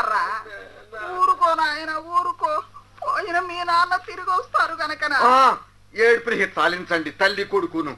వస్తారా ఊరుకో నాయన ఊరుకో పోయిన మీ నాన్న తిరిగి వస్తారు కనుకనా ఆ, ఏడుపుని చాలించండి తల్లి కొడుకును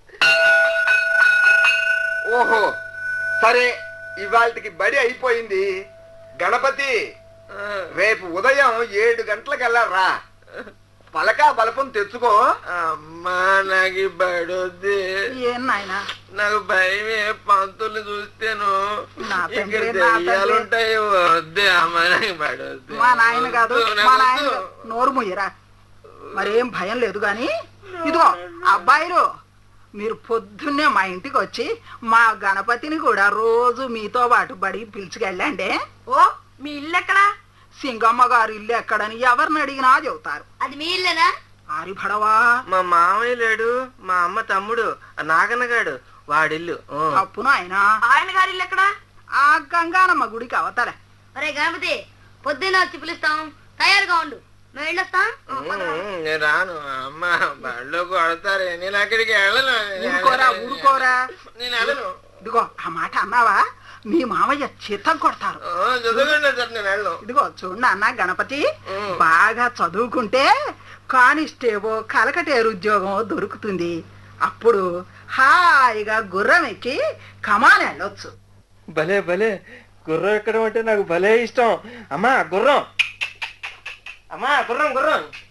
ఓహో సరే ఇవాళకి బడి అయిపోయింది గణపతి రేపు ఉదయం ఏడు గంటలకల్లా రా పలకా బలపం తెచ్చుకో అమ్మా నాకు ఈ బడొద్ది ఏం నాయనా నాకు భయమే పంతులు చూస్తేను నా ఇక్కడ తండ్రి, నా తండ్రి. దెయ్యాలుంటాయి వద్దే అమ్మా నాకు బడొద్ది మా నాయన కాదు వద్దు, మా నాకు నాయన వద్దు. కాదు. నోరు ముయ్యరా మరేం భయం లేదు గాని ఇదిగో అబ్బాయిలు మీరు పొద్దున్నే మా ఇంటికి వచ్చి మా గణపతిని కూడా రోజు మీతో పాటు బడి పిలిచికెళ్ళండి ఓ మీ ఇల్లు ఎక్కడా సింగమ్మ గారి ఇల్లు ఎక్కడని ఎవరిని అడిగినా చెబుతారు అది మీ ఇల్లేనా ఆరిభడవా మా మామయ్య లేడు మా అమ్మ తమ్ముడు ఆ నాగన్నగాడు వాడిల్లు ఊ. తప్పును ఆయన ఆయన గారి ఇల్లు ఎక్కడా ఆ గంగానమ్మ గుడికి అవతల ఒరే గణపతి పొద్దున్న వచ్చి పిలుస్తాం తయారుగా ఉండు మేము వెళ్ళొస్తాం ఉమ్, నేను రాను అమ్మ బడిలో కొడతారే నేను అక్కడికి వెళ్ళను నేను ఊరుకోరా వెళ్ళను. ఊరుకోరా నేను వెళ్ళను ఇదిగో ఆ మాట అన్నావా మీ మామయ్య చిత్తం కొడతారు ఓ, చదువుకోండి సార్ నేను వెళ్ళను ఇదిగో చూడు అన్న గణపతి ఉమ్. బాగా చదువుకుంటే కానిస్టేబో కలకటేరు ఉద్యోగం దొరుకుతుంది అప్పుడు హాయిగా గుర్రం ఎక్కి కమాన్ వెళ్ళొచ్చు భలే భలే గుర్రం ఎక్కడం అంటే నాకు భలే ఇష్టం అమ్మా గుర్రం అమ్మా గుర్రం గుర్రం